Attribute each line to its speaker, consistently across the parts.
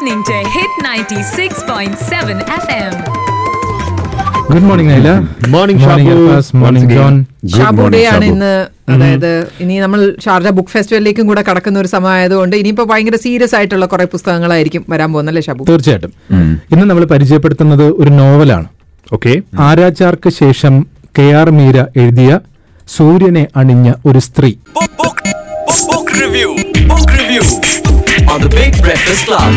Speaker 1: listening to Hit 96.7 FM.
Speaker 2: Good morning അയില
Speaker 3: Morning, Shabu.
Speaker 2: അൽഫാസ്
Speaker 3: Once
Speaker 2: morning
Speaker 3: again.
Speaker 2: John
Speaker 3: Good
Speaker 4: Shabu
Speaker 3: morning,
Speaker 4: day ആണ്
Speaker 3: Shabu.
Speaker 4: ഇന്ന് അതായത് ഇനി നമ്മൾ ഷാർജ ബുക്ക് ഫെസ്റ്റിവലിലേക്കും കൂടെ കടക്കുന്ന ഒരു സമയമായതുകൊണ്ട് ഇനിയിപ്പോ ഭയങ്കര സീരിയസ് ആയിട്ടുള്ള കുറെ പുസ്തകങ്ങളായിരിക്കും വരാൻ പോകുന്നല്ലേ ഷാബു
Speaker 2: തീർച്ചയായിട്ടും ഇന്ന് നമ്മൾ പരിചയപ്പെടുത്തുന്നത് ഒരു നോവലാണ്
Speaker 3: ഓക്കെ
Speaker 2: ആരാച്ചാർക്ക് ശേഷം കെ ആർ മീര എഴുതിയ സൂര്യനെ അണിഞ്ഞ ഒരു സ്ത്രീ
Speaker 5: Book, book, book, book review. Book review on the Big Breakfast Club.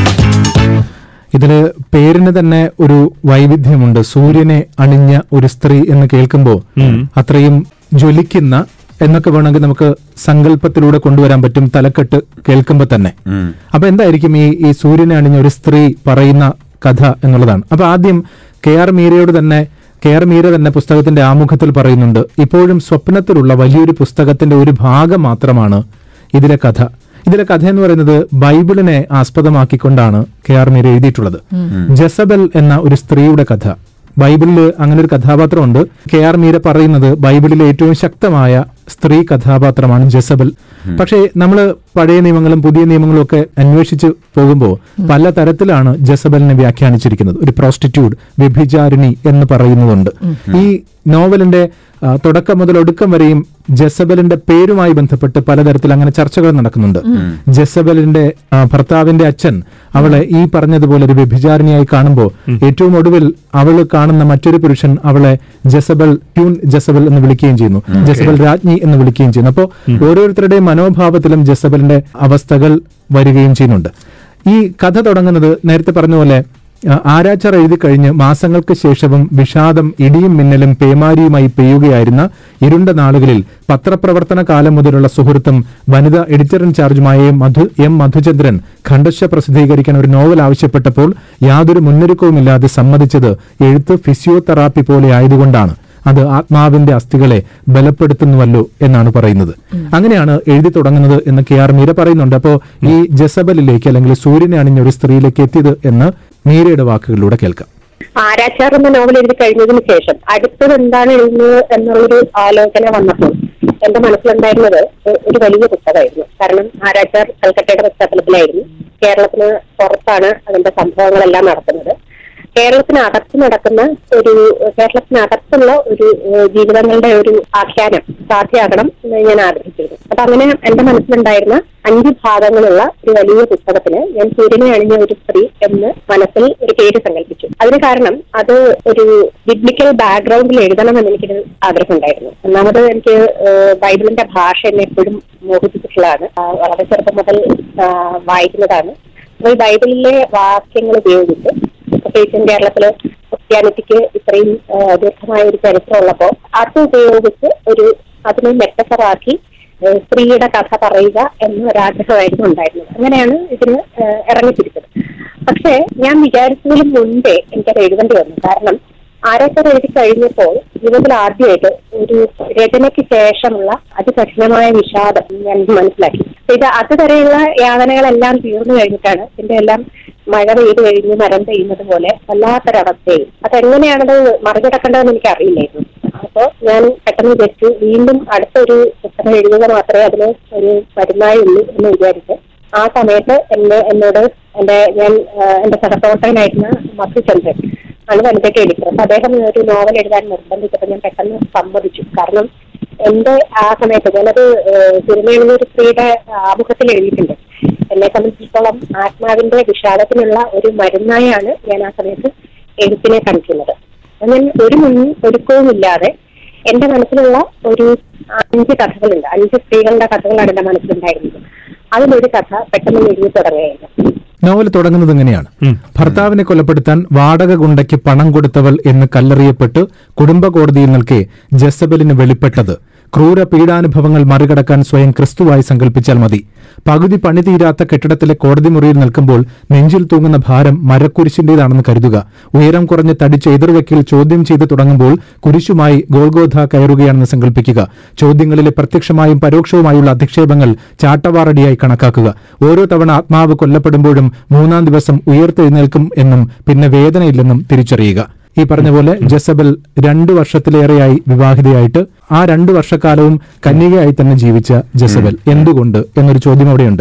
Speaker 2: ഇതില് പേരിന് തന്നെ ഒരു വൈവിധ്യമുണ്ട് സൂര്യനെ അണിഞ്ഞ ഒരു സ്ത്രീ എന്ന് കേൾക്കുമ്പോൾ അത്രയും ജ്വലിക്കുന്ന എന്നൊക്കെ വേണമെങ്കിൽ നമുക്ക് സങ്കല്പത്തിലൂടെ കൊണ്ടുവരാൻ പറ്റും തലക്കെട്ട് കേൾക്കുമ്പോൾ തന്നെ അപ്പൊ എന്തായിരിക്കും ഈ ഈ സൂര്യനെ അണിഞ്ഞ ഒരു സ്ത്രീ പറയുന്ന കഥ എന്നുള്ളതാണ് അപ്പൊ ആദ്യം കെ ആർ മീരയോട് തന്നെ കെ ആർ മീര തന്നെ പുസ്തകത്തിന്റെ ആമുഖത്തിൽ പറയുന്നുണ്ട് ഇപ്പോഴും സ്വപ്നത്തിലുള്ള വലിയൊരു പുസ്തകത്തിന്റെ ഒരു ഭാഗം മാത്രമാണ് ഇതിലെ കഥ ഇതിലെ കഥ എന്ന് പറയുന്നത് ബൈബിളിനെ ആസ്പദമാക്കിക്കൊണ്ടാണ് കെ ആർ മീര എഴുതിയിട്ടുള്ളത് ജസബൽ എന്ന ഒരു സ്ത്രീയുടെ കഥ ബൈബിളിൽ അങ്ങനെ ഒരു കഥാപാത്രമുണ്ട് കെ ആർ മീര പറയുന്നത് ബൈബിളിലെ ഏറ്റവും ശക്തമായ സ്ത്രീ കഥാപാത്രമാണ് ജസബൽ പക്ഷേ നമ്മൾ പഴയ നിയമങ്ങളും പുതിയ നിയമങ്ങളും ഒക്കെ അന്വേഷിച്ച് പോകുമ്പോൾ പല തരത്തിലാണ് ജസബലിനെ വ്യാഖ്യാനിച്ചിരിക്കുന്നത് ഒരു പ്രോസ്റ്റിറ്റ്യൂട്ട് വ്യഭിചാരിണി എന്ന് പറയുന്നതുണ്ട് ഈ നോവലിന്റെ ആ, തുടക്കം മുതൽ ഒടുക്കം വരെയും ജസബലിന്റെ പേരുമായി ബന്ധപ്പെട്ട് പലതരത്തിൽ അങ്ങനെ ചർച്ചകൾ നടക്കുന്നുണ്ട് ജസബലിന്റെ ആ, ഭർത്താവിന്റെ അച്ഛൻ അവളെ ഈ പറഞ്ഞതുപോലെ ഒരു വ്യഭിചാരിണിയായി കാണുമ്പോൾ ഏറ്റവും ഒടുവിൽ അവൾ കാണുന്ന മറ്റൊരു പുരുഷൻ അവളെ ജസബൽ ട്യൂൺ ജസബൽ എന്ന് വിളിക്കുകയും ചെയ്യുന്നു ജസബൽ രാജ്ഞി എന്ന് വിളിക്കുകയും ചെയ്യുന്നു അപ്പോൾ ഓരോരുത്തരുടെയും മനോഭാവത്തിലും ജസബലിന്റെ അവസ്ഥകൾ വരികയും ചെയ്യുന്നുണ്ട് ഈ കഥ തുടങ്ങുന്നത് നേരത്തെ പറഞ്ഞ പോലെ ആ, ആരാച്ചർ എഴുതി കഴിഞ്ഞ് മാസങ്ങൾക്ക് ശേഷവും വിഷാദം ഇടിയും മിന്നലും പേമാരിയുമായി പെയ്യുകയായിരുന്ന ഇരുണ്ട നാളുകളിൽ പത്രപ്രവർത്തന കാലം മുതലുള്ള സുഹൃത്തും വനിതാ എഡിറ്റർ ഇൻചാർജുമായ മധു എം മധുചന്ദ്രൻ ഖണ്ഡശ പ്രസിദ്ധീകരിക്കാൻ ഒരു നോവൽ ആവശ്യപ്പെട്ടപ്പോൾ യാതൊരു മുന്നൊരുക്കവുമില്ലാതെ സമ്മതിച്ചത് എഴുത്ത് ഫിസിയോതെറാപ്പി പോലെ ആയതുകൊണ്ടാണ് അത് ആത്മാവിന്റെ അസ്ഥികളെ ബലപ്പെടുത്തുന്നുവല്ലോ എന്നാണ് പറയുന്നത് അങ്ങനെയാണ് എഴുതി തുടങ്ങുന്നത് എന്ന് കെ ആർ മീര പറയുന്നുണ്ട് അപ്പോ ഈ ജസബലിലേക്ക് അല്ലെങ്കിൽ സൂര്യനെ അണിഞ്ഞ ഒരു സ്ത്രീയിലേക്ക് എത്തിയത് എന്ന് മീരയുടെ വാക്കുകളിലൂടെ കേൾക്കാം
Speaker 6: ആരാച്ചാർ എന്ന നോവൽ എഴുതി കഴിഞ്ഞതിന് ശേഷം അടുത്തത് എന്താണ് എഴുതുന്നത് എന്നുള്ളൊരു ആലോചന വന്നപ്പോൾ എന്റെ മനസ്സിലുണ്ടായിരുന്നത് ഒ- ഒരു വലിയ പുസ്തകമായിരുന്നു കാരണം ആരാച്ചാർ കൽക്കട്ടയുടെ പശ്ചാത്തലത്തിലായിരുന്നു കേരളത്തിന് പുറത്താണ് അതിന്റെ സംഭവങ്ങളെല്ലാം നടക്കുന്നത് കേരളത്തിനകത്ത് നടക്കുന്ന ഒരു കേരളത്തിനകത്തുള്ള ഒരു ഏഹ്, ജീവിതങ്ങളുടെ ഒരു ആഖ്യാനം സാധ്യമാകണം എന്ന് ഞാൻ ആഗ്രഹിച്ചിരുന്നു അപ്പൊ അങ്ങനെ എന്റെ മനസ്സിലുണ്ടായിരുന്ന അഞ്ച് ഭാഗങ്ങളുള്ള ഒരു വലിയ പുസ്തകത്തിന് ഞാൻ സൂര്യനെ അണിഞ്ഞ ഒരു സ്ത്രീ എന്ന് മനസ്സിൽ ഒരു പേര് സങ്കല്പിച്ചു അതിന് കാരണം അത് ഒരു ബിബ്ലിക്കൽ ബാക്ക്ഗ്രൗണ്ടിൽ എഴുതണമെന്ന് എനിക്കൊരു ആഗ്രഹമുണ്ടായിരുന്നു ഒന്നാമത് എനിക്ക് ഏഹ്, ബൈബിളിന്റെ ഭാഷ എന്നെ എപ്പോഴും മോഹിപ്പിച്ചിട്ടുള്ളതാണ് ആ, വളരെ ചെറുപ്പം മുതൽ ആ, വായിക്കുന്നതാണ് അപ്പൊ ഈ ബൈബിളിലെ വാക്യങ്ങൾ ഉപയോഗിച്ച് പ്രത്യേകിച്ചും കേരളത്തില് ക്രിസ്ത്യാനിറ്റിക്ക് ഇത്രയും ആ, ദീർഘമായ ഒരു ചരിത്രം ഉള്ളപ്പോൾ അത് ഉപയോഗിച്ച് ഒരു അതിനെ മെറ്റഫറാക്കി ആ, സ്ത്രീയുടെ കഥ പറയുക എന്ന ഒരാഗ്രഹമായിരുന്നു ഉണ്ടായിരുന്നത് അങ്ങനെയാണ് ഇതിന് ആ, ഇറങ്ങിത്തിരിച്ചത് പക്ഷേ ഞാൻ വിചാരിച്ചതിലും മുൻപേ എനിക്കത് എഴുതേണ്ടി വന്നു കാരണം ആരൊക്കെ എഴുതി കഴിഞ്ഞപ്പോൾ ജീവിതത്തിൽ ആദ്യമായിട്ട് ഒരു രചനയ്ക്ക് ശേഷമുള്ള അതികഠിനമായ വിഷാദം ഞാൻ മനസ്സിലാക്കി അപ്പൊ ഇത് അതുവരെയുള്ള യാതനകളെല്ലാം തീർന്നു കഴിഞ്ഞിട്ടാണ് ഇതിന്റെ എല്ലാം മഴ പെയ്ത് കഴിഞ്ഞ് മരം പെയ്യുന്നത് പോലെ വല്ലാത്തൊരവസ്ഥയും അതെങ്ങനെയാണത് മറികടക്കേണ്ടതെന്ന് എനിക്ക് അറിയില്ലായിരുന്നു അപ്പോ ഞാൻ പെട്ടെന്ന് വിചാരിച്ചു വീണ്ടും അടുത്തൊരു പുസ്തകം എഴുതുക മാത്രമേ അതിന് ഒരു മരുന്നായി ഉള്ളൂ എന്ന് വിചാരിച്ച് ആ സമയത്ത് എന്നെ എന്നോട് എന്റെ ഞാൻ ആ, എന്റെ സഹപ്രവർത്തകനായിരുന്ന മധുചന്ദ്രൻ ആണ് വനിതയ്ക്ക് എഡിറ്റർ അപ്പൊ അദ്ദേഹം ഒരു നോവൽ എഴുതാൻ നിർബന്ധിച്ചപ്പോൾ ഞാൻ പെട്ടെന്ന് സമ്മതിച്ചു കാരണം എന്റെ ആ സമയത്ത് ഞാനത് സിനിമയിലുള്ള ഒരു സ്ത്രീയുടെ ആമുഖത്തിൽ എഴുതിയിട്ടുണ്ട് എന്നെ സംബന്ധിച്ചിടത്തോളം ആത്മാവിന്റെ വിഷാദത്തിനുള്ള ഒരു മരുന്നായാണ് ഞാൻ ആ സമയത്ത് എഴുത്തിനെ കണ്ടിരുന്നത് ഞാൻ ഒരു മുൻ ഒരുക്കവുമില്ലാതെ എന്റെ മനസ്സിലുള്ള ഒരു അഞ്ച് കഥകളുണ്ട് അഞ്ച് സ്ത്രീകളുടെ കഥകളാണ് എന്റെ മനസ്സിലുണ്ടായിരുന്നത് അതിലൊരു കഥ പെട്ടെന്ന് എഴുതി തുടങ്ങുകയായിരുന്നു
Speaker 2: നോവൽ തുടങ്ങുന്നത് ഇങ്ങനെയാണ് ഭർത്താവിനെ കൊലപ്പെടുത്താൻ വാടക ഗുണ്ടയ്ക്ക് പണം കൊടുത്തവൾ എന്ന് കല്ലെറിയപ്പെട്ട് കുടുംബ കോടതിയിൽ നിൽക്കെ ജസബലിന് വെളിപ്പെട്ടത് ക്രൂര പീഡാനുഭവങ്ങൾ മറികടക്കാൻ സ്വയം ക്രിസ്തുവായി സങ്കല്പിച്ചാൽ മതി പകുതി പണി തീരാത്ത കെട്ടിടത്തിലെ കോടതി മുറിയിൽ നിൽക്കുമ്പോൾ നെഞ്ചിൽ തൂങ്ങുന്ന ഭാരം മരക്കുരിശിന്റേതാണെന്ന് കരുതുക ഉയരം കുറഞ്ഞ് തടിച്ച എതിർവയ്ക്കിൽ ചോദ്യം ചെയ്ത് തുടങ്ങുമ്പോൾ കുരിശുമായി ഗോൾഗോധ കയറുകയാണെന്ന് സങ്കല്പിക്കുക ചോദ്യങ്ങളിലെ പ്രത്യക്ഷമായും പരോക്ഷവുമായുള്ള അധിക്ഷേപങ്ങൾ ചാട്ടവാറടിയായി കണക്കാക്കുക ഓരോ തവണ ആത്മാവ് കൊല്ലപ്പെടുമ്പോഴും മൂന്നാം ദിവസം ഉയർത്തെഴുന്നേൽക്കും എന്നും പിന്നെ വേദനയില്ലെന്നും തിരിച്ചറിയുക ഈ പറഞ്ഞ പോലെ ജസബൽ രണ്ടു വർഷത്തിലേറെയായി വിവാഹിതയായിട്ട് ആ രണ്ടു വർഷക്കാലവും കന്യകയായി തന്നെ ജീവിച്ച ജസബൽ എന്തുകൊണ്ട് എന്നൊരു ചോദ്യം അവിടെയുണ്ട്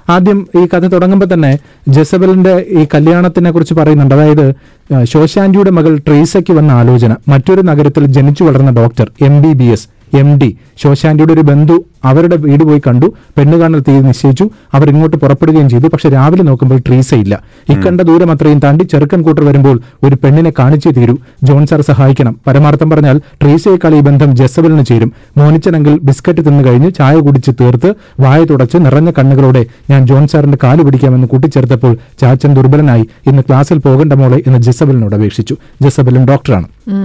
Speaker 2: ആദ്യം ഈ കഥ തുടങ്ങുമ്പോൾ തന്നെ ജസബലിന്റെ ഈ കല്യാണത്തിനെ കുറിച്ച് പറയുന്നുണ്ട് അതായത് ആ, ശോശാന്റിയുടെ മകൾ ട്രീസയ്ക്ക് വന്ന ആലോചന മറ്റൊരു നഗരത്തിൽ ജനിച്ചു വളർന്ന doctor M B B S M D ശോശാന്റിയുടെ ഒരു ബന്ധു അവരുടെ വീട് പോയി കണ്ടു പെണ്ണ് കാണൽ തീയതി നിശ്ചയിച്ചു അവർ ഇങ്ങോട്ട് പുറപ്പെടുകയും ചെയ്തു പക്ഷെ രാവിലെ നോക്കുമ്പോൾ ട്രീസ ഇല്ല ഇക്കണ്ട ദൂരം അത്രയും താണ്ടി ചെറുക്കൻ കൂട്ടർ വരുമ്പോൾ ഒരു പെണ്ണിനെ കാണിച്ചേ തീരൂ ജോൺ സാർ സഹായിക്കണം പരമാർത്ഥം പറഞ്ഞാൽ ട്രീസയേക്കാൾ ഈ ബന്ധം ജസബലിന് ചേരും മോനിച്ചനെങ്കിൽ ബിസ്ക്കറ്റ് തിന്നു കഴിഞ്ഞ് ചായ കുടിച്ച് തീർത്ത് വായ തുടച്ച് നിറഞ്ഞ കണ്ണുകളോടെ ഞാൻ ജോൺ സാറിന്റെ കാല് പിടിക്കാമെന്ന് കൂട്ടിച്ചേർത്തപ്പോൾ ചാച്ചൻ ദുർബലനായി ഇന്ന് ക്ലാസ്സിൽ പോകേണ്ട മോളെ എന്ന് ജസബലിനോട് അപേക്ഷിച്ചു ജസബലും ഡോക്ടറാണ്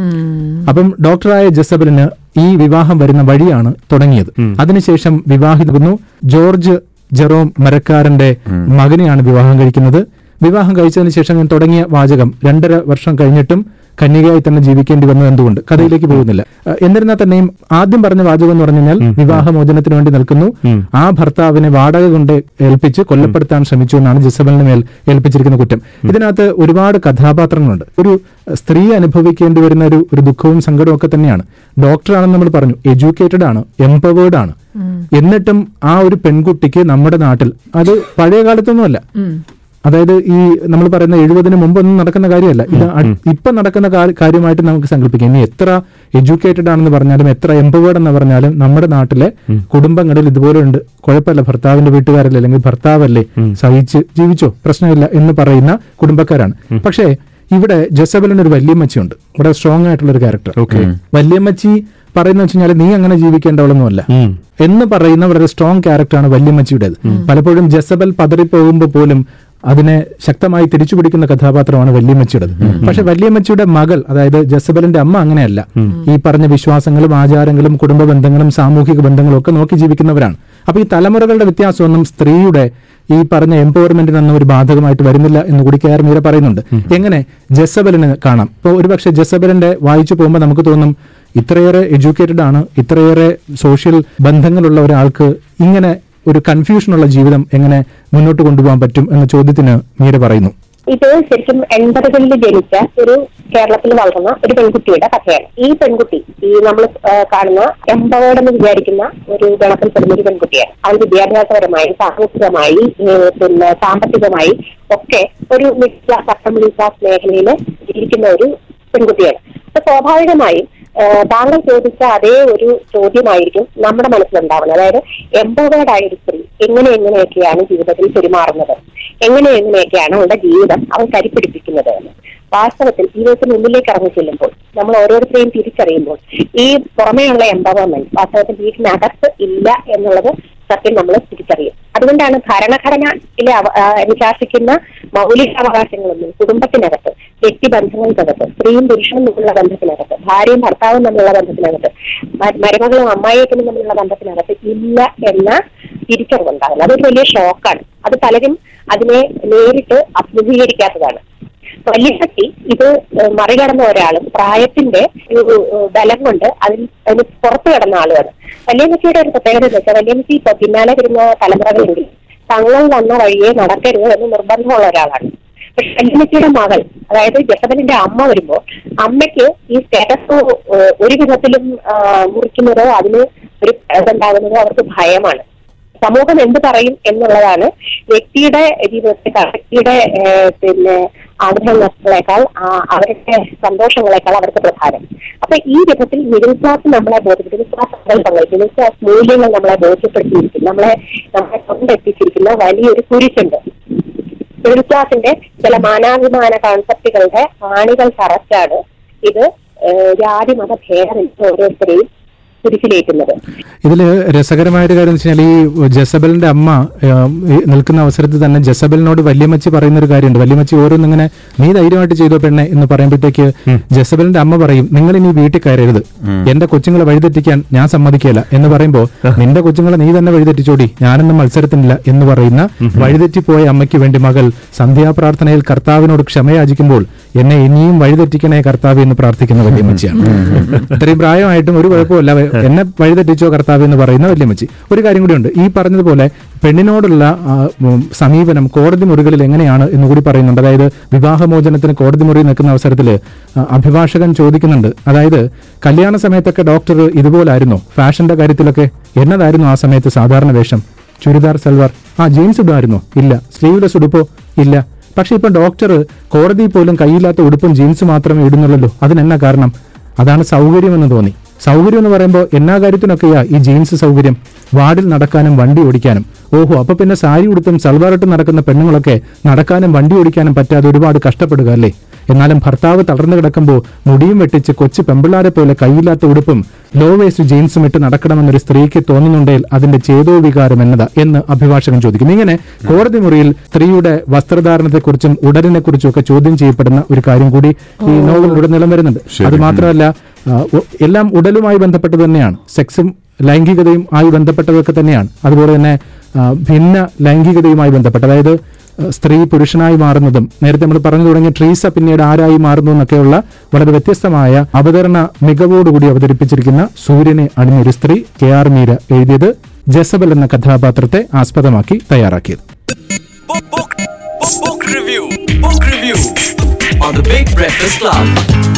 Speaker 2: അപ്പം ഡോക്ടറായ ജസബലിന് ഈ വിവാഹം വരുന്ന വഴിയാണ് തുടങ്ങിയത് അതിനുശേഷം വിവാഹിതകുന്നു ജോർജ് ജെറോം മരക്കാരന്റെ മകനെയാണ് വിവാഹം കഴിക്കുന്നത് വിവാഹം കഴിച്ചതിന് ശേഷം ഞാൻ തുടങ്ങിയ വാചകം രണ്ടര വർഷം കഴിഞ്ഞിട്ടും കന്യകയായി തന്നെ ജീവിക്കേണ്ടി വന്നത് എന്തുകൊണ്ട് കഥയിലേക്ക് പോകുന്നില്ല അഹ് എന്നിരുന്നാൽ തന്നെയും ആദ്യം പറഞ്ഞ വാചകം എന്ന് പറഞ്ഞു കഴിഞ്ഞാൽ വിവാഹമോചനത്തിന് വേണ്ടി നിൽക്കുന്നു ആ ഭർത്താവിനെ വാടക കൊണ്ട് ഏൽപ്പിച്ച് കൊല്ലപ്പെടുത്താൻ ശ്രമിച്ചു എന്നാണ് ജിസബലിന് മേൽ ഏൽപ്പിച്ചിരിക്കുന്ന കുറ്റം ഇതിനകത്ത് ഒരുപാട് കഥാപാത്രങ്ങളുണ്ട് ഒരു സ്ത്രീ അനുഭവിക്കേണ്ടി വരുന്ന ഒരു ഒരു ദുഃഖവും സങ്കടവും ഒക്കെ തന്നെയാണ് ഡോക്ടറാണെന്ന് നമ്മൾ പറഞ്ഞു എഡ്യൂക്കേറ്റഡ് ആണ് എംപവേർഡ് ആണ് എന്നിട്ടും ആ ഒരു പെൺകുട്ടിക്ക് നമ്മുടെ നാട്ടിൽ അത് പഴയ കാലത്തൊന്നുമല്ല അതായത് ഈ നമ്മൾ പറയുന്ന എഴുപതിന് മുമ്പൊന്നും നടക്കുന്ന കാര്യമല്ല ഇത് അ- ഇപ്പൊ നടക്കുന്ന കാ- കാര്യമായിട്ട് നമുക്ക് സങ്കല്പിക്കാം ഇനി എത്ര എഡ്യൂക്കേറ്റഡ് ആണെന്ന് പറഞ്ഞാലും എത്ര എംപവേർഡ് എന്ന് പറഞ്ഞാലും നമ്മുടെ നാട്ടിലെ കുടുംബങ്ങളിൽ ഇതുപോലെ ഉണ്ട് കുഴപ്പമില്ല ഭർത്താവിന്റെ വീട്ടുകാരല്ലേ അല്ലെങ്കിൽ ഭർത്താവല്ലേ സഹിച്ച് ജീവിച്ചോ പ്രശ്നമില്ല എന്ന് പറയുന്ന കുടുംബക്കാരാണ് പക്ഷേ ഇവിടെ ജസബലിന് ഒരു വല്യമ്മച്ചിയുണ്ട് ഇവിടെ സ്ട്രോങ് ആയിട്ടുള്ള ഒരു ക്യാരക്ടർ വല്യമ്മച്ചി പറയുന്ന വെച്ച് കഴിഞ്ഞാൽ നീ അങ്ങനെ ജീവിക്കേണ്ടവളൊന്നുമല്ല എന്ന് പറയുന്ന വളരെ സ്ട്രോങ് ക്യാരക്ടറാണ് വല്യമ്മച്ചിയുടേത് പലപ്പോഴും ജസബൽ പതറിപ്പോകുമ്പോൾ പോലും അതിനെ ശക്തമായി തിരിച്ചു പിടിക്കുന്ന കഥാപാത്രമാണ് വല്യമ്മച്ചിയുടേത് പക്ഷെ വല്യമ്മച്ചിയുടെ മകൾ അതായത് ജസബലിന്റെ അമ്മ അങ്ങനെയല്ല ഈ പറഞ്ഞ വിശ്വാസങ്ങളും ആചാരങ്ങളും കുടുംബ ബന്ധങ്ങളും സാമൂഹിക ബന്ധങ്ങളും ഒക്കെ നോക്കി ജീവിക്കുന്നവരാണ് അപ്പൊ ഈ തലമുറകളുടെ വ്യത്യാസമൊന്നും സ്ത്രീയുടെ ഈ പറഞ്ഞ എംപവർമെന്റിനൊന്നും ഒരു ബാധകമായിട്ട് വരുന്നില്ല എന്ന് കൂടി കെ ആർ മീര പറയുന്നുണ്ട് എങ്ങനെ ജസബലിന് കാണാം ഇപ്പോൾ ഒരുപക്ഷെ ജസബലിന്റെ വായിച്ചു പോകുമ്പോൾ നമുക്ക് തോന്നും ഇത്രയേറെ എഡ്യൂക്കേറ്റഡ് ആണ് ഇത്രയേറെ സോഷ്യൽ ബന്ധങ്ങളുള്ള ഒരാൾക്ക് ഇങ്ങനെ ഒരു കൺഫ്യൂഷനുള്ള ജീവിതം എങ്ങനെ മുന്നോട്ട് കൊണ്ടുപോകാൻ പറ്റും എന്ന ചോദ്യത്തിന് മീര പറയുന്നു
Speaker 6: ഇത് ശരിക്കും എൺപതുകളിൽ ജനിച്ച ഒരു കേരളത്തിൽ വളർന്ന ഒരു പെൺകുട്ടിയുടെ കഥയാണ് ഈ പെൺകുട്ടി ഈ നമ്മൾ കാണുന്ന എംപവേർഡ് എന്ന് വിചാരിക്കുന്ന ഒരു ഗണത്തിൽപ്പെടുന്ന ഒരു പെൺകുട്ടിയാണ് അത് വിദ്യാഭ്യാസപരമായി സാമൂഹികമായി ഏഹ് പിന്നെ സാമ്പത്തികമായി ഒക്കെ ഒരു middle class upper middle class മേഖലയിൽ ജീവിക്കുന്ന ഒരു പെൺകുട്ടിയാണ് അപ്പൊ സ്വാഭാവികമായും ഏഹ് താങ്കൾ ചോദിച്ച അതേ ഒരു ചോദ്യമായിരിക്കും നമ്മുടെ മനസ്സിലുണ്ടാവുന്നത് അതായത് എംപവേർഡ് ആയ ഒരു സ്ത്രീ എങ്ങനെ എങ്ങനെയൊക്കെയാണ് ജീവിതത്തിൽ പെരുമാറുന്നത് എങ്ങനെ എങ്ങനെയൊക്കെയാണ് അവളുടെ ജീവിതം അവൾ കരിപ്പിടിപ്പിക്കുന്നത് എന്ന് വാസ്തവത്തിൽ ജീവിതത്തിന് മുന്നിലേക്ക് ഇറങ്ങി ചെല്ലുമ്പോൾ നമ്മൾ ഓരോരുത്തരെയും തിരിച്ചറിയുമ്പോൾ ഈ പുറമേയുള്ള എംപവർമെന്റ് വാസ്തവത്തിൽ വീട്ടിനകത്ത് ഇല്ല എന്നുള്ളത് സത്യം നമ്മൾ തിരിച്ചറിയും അതുകൊണ്ടാണ് ഭരണഘടനയിലെ അവ- ആ, അനുശാസിക്കുന്ന മൗലികാവകാശങ്ങളൊന്നും കുടുംബത്തിനകത്ത് വ്യക്തിബന്ധങ്ങൾക്കകത്ത് സ്ത്രീയും പുരുഷനും തമ്മിലുള്ള ബന്ധത്തിനകത്ത് ഭാര്യയും ഭർത്താവും തമ്മിലുള്ള ബന്ധത്തിനകത്ത് മ- മരുമകളും അമ്മായിയപ്പനും തമ്മിലുള്ള ബന്ധത്തിനകത്ത് ഇല്ല എന്ന തിരിച്ചറിവുണ്ടാകുന്നത് അതൊരു വലിയ ഷോക്കാണ് അത് പലരും അതിനെ നേരിട്ട് അഭിമുഖീകരിക്കാത്തതാണ് വല്യശക്തി ഇത് ഏഹ് മറികടന്ന ഒരാളും പ്രായത്തിന്റെ ഒരു ഏഹ് ബലം കൊണ്ട് അതിന് അതിന് പുറത്തു കിടന്ന ആളുമാണ് വല്യമ്മച്ചിയുടെ ഒരു പ്രത്യേകത എന്ന് വെച്ചാൽ വല്യമ്മച്ചി ഇപ്പൊ പിന്നാലെ വരുന്ന തലമുറകളിൽ തങ്ങൾ വന്ന വഴിയെ നടക്കരുത് എന്ന് നിർബന്ധമുള്ള ഒരാളാണ് പക്ഷെ വല്യമ്മച്ചിയുടെ മകൾ അതായത് ജസബലിന്റെ അമ്മ വരുമ്പോൾ അമ്മയ്ക്ക് ഈ സ്റ്റാറ്റസ് ഒരു വിധത്തിലും ആ, മുറിക്കുന്നതോ അതിന് ഒരു ഇതുണ്ടാകുന്നതോ അവർക്ക് ഭയമാണ് സമൂഹം എന്ത് പറയും എന്നുള്ളതാണ് വ്യക്തിയുടെ ജീവിതത്തെക്കാൾ വ്യക്തിയുടെ ഏഹ്, പിന്നെ ആഗ്രഹങ്ങളെക്കാൾ ആ, അവരുടെ സന്തോഷങ്ങളെക്കാൾ അവർക്ക് പ്രധാനം അപ്പൊ ഈ വിധത്തിൽ മിഡിൽ ക്ലാസ് നമ്മളെ ബോധ്യപ്പെടുത്തി മിഡിൽ ക്ലാസ് സങ്കല്പങ്ങൾ മിഡിൽ ക്ലാസ് മൂല്യങ്ങൾ നമ്മളെ ബോധ്യപ്പെടുത്തിയിരിക്കുന്നു നമ്മളെ നമ്മളെ കൊണ്ടെത്തിച്ചിരിക്കുന്ന വലിയൊരു കുരിശുണ്ട് മിഡിൽ ക്ലാസിന്റെ ചില മാനാഭിമാന കോൺസെപ്റ്റുകളുടെ ആണികൾ തറച്ചാണ് ഇത് ഏഹ്, ജാതി മത ഭേദമില്ല ഓരോരുത്തരെയും കുരിശിലേക്കുന്നത്
Speaker 2: ഇതില് രസകരമായ ഒരു കാര്യം എന്ന് വെച്ചാൽ ഈ ജസബലിന്റെ അമ്മ ഏം, ഈ നിൽക്കുന്ന അവസരത്തിൽ തന്നെ ജസബലിനോട് വല്യമ്മച്ചി പറയുന്ന ഒരു കാര്യമുണ്ട് വല്യമ്മച്ചി ഓരോന്നിങ്ങനെ നീ ധൈര്യമായിട്ട് ചെയ്തോ പെണ്ണെ എന്ന് പറയുമ്പോഴത്തേക്ക് ജസബലിന്റെ അമ്മ പറയും നിങ്ങൾ ഇനി വീട്ടിൽ കയറരുത് എന്റെ കൊച്ചുങ്ങളെ വഴിതെറ്റിക്കാൻ ഞാൻ സമ്മതിക്കില്ല എന്ന് പറയുമ്പോൾ നിന്റെ കൊച്ചുങ്ങളെ നീ തന്നെ വഴിതെറ്റിച്ചോടി ഞാനൊന്നും മത്സരത്തിനില്ല എന്ന് പറയുന്ന വഴിതെറ്റിപ്പോയ അമ്മയ്ക്ക് വേണ്ടി മകൾ സന്ധ്യാപ്രാർത്ഥനയിൽ കർത്താവിനോട് ക്ഷമയാചിക്കുമ്പോൾ എന്നെ ഇനിയും വഴിതെറ്റിക്കണേ കർത്താവ് എന്ന് പ്രാർത്ഥിക്കുന്ന വല്യമ്മച്ചിയാണ് ഇത്രയും പ്രായമായിട്ടും ഒരു കുഴപ്പമില്ല എന്നെ വഴിതെറ്റിച്ചോ കർത്താവ് എന്ന് പറയുന്ന വല്യമ്മച്ചി ഒരു കാര്യം കൂടിയുണ്ട് ഈ പറഞ്ഞതുപോലെ പെണ്ണിനോടുള്ള ആ, ഉം, സമീപനം കോടതി മുറികളിൽ എങ്ങനെയാണ് എന്ന് കൂടി പറയുന്നുണ്ട് അതായത് വിവാഹമോചനത്തിന് കോടതി മുറി നിൽക്കുന്ന അവസരത്തിൽ അഭിഭാഷകൻ ചോദിക്കുന്നുണ്ട് അതായത് കല്യാണ സമയത്തൊക്കെ ഡോക്ടർ ഇതുപോലായിരുന്നോ ഫാഷന്റെ കാര്യത്തിലൊക്കെ എന്നതായിരുന്നു ആ സമയത്ത് സാധാരണ വേഷം ചുരിദാർ സൽവാർ ആ ജീൻസ് ഇടുമായിരുന്നോ ഇല്ല സ്ലീവ്ലെസ് ഉടുപ്പോ ഇല്ല പക്ഷെ ഇപ്പൊ ഡോക്ടർ കോടതിയിൽ പോലും കയ്യില്ലാത്ത ഉടുപ്പും ജീൻസ് മാത്രമേ ഇടുന്നുള്ളൂ അതിനെന്നാ കാരണം അതാണ് സൗകര്യമെന്ന് തോന്നി സൗകര്യം എന്ന് പറയുമ്പോൾ എന്നാ കാര്യത്തിനൊക്കെയാ ഈ ജീൻസ് സൗകര്യം വാർഡിൽ നടക്കാനും വണ്ടി ഓടിക്കാനും ഓഹോ അപ്പൊ പിന്നെ സാരി ഉടുത്തും സൽവാറിട്ടും നടക്കുന്ന പെണ്ണുങ്ങളൊക്കെ നടക്കാനും വണ്ടി ഓടിക്കാനും പറ്റാതെ ഒരുപാട് കഷ്ടപ്പെടുക അല്ലേ എന്നാലും ഭർത്താവ് തളർന്നു കിടക്കുമ്പോൾ മുടിയും വെട്ടിച്ച് കൊച്ചു പെമ്പിള്ളാരെ പോലെ കയ്യില്ലാത്ത ഉടുപ്പും ലോ വേസ്റ്റ് ജീൻസും ഇട്ട് നടക്കണമെന്നൊരു സ്ത്രീക്ക് തോന്നുന്നുണ്ടെങ്കിൽ അതിന്റെ ചേതോ വികാരം എന്നതാ എന്ന് അഭിഭാഷകൻ ചോദിക്കുന്നു ഇങ്ങനെ കോടതി മുറിയിൽ സ്ത്രീയുടെ വസ്ത്രധാരണത്തെക്കുറിച്ചും ഉടലിനെ കുറിച്ചും ഒക്കെ ചോദ്യം ചെയ്യപ്പെടുന്ന ഒരു കാര്യം കൂടി ഈ നോവലിലുടനീളം വരുന്നുണ്ട് അത് മാത്രമല്ല ആ, ഉ- എല്ലാം ഉടലുമായി ബന്ധപ്പെട്ട് തന്നെയാണ് സെക്സും ലൈംഗികതയും ആയി ബന്ധപ്പെട്ടതൊക്കെ തന്നെയാണ് അതുപോലെ തന്നെ ആ, ഭിന്ന ലൈംഗികതയുമായി ബന്ധപ്പെട്ട് അതായത് ആ, സ്ത്രീ പുരുഷനായി മാറുന്നതും നേരത്തെ നമ്മൾ പറഞ്ഞു തുടങ്ങിയ ട്രീസ പിന്നീട് ആരായി മാറുന്നു എന്നൊക്കെയുള്ള വളരെ വ്യത്യസ്തമായ അവതരണ മികവോടുകൂടി അവതരിപ്പിച്ചിരിക്കുന്ന സൂര്യനെ അണിഞ്ഞൊരു സ്ത്രീ കെ ആർ മീര എഴുതിയത് ജസബൽ എന്ന കഥാപാത്രത്തെ ആസ്പദമാക്കി തയ്യാറാക്കിയത്
Speaker 5: Book, book, book, book review. Book review on the Big Breakfast Club.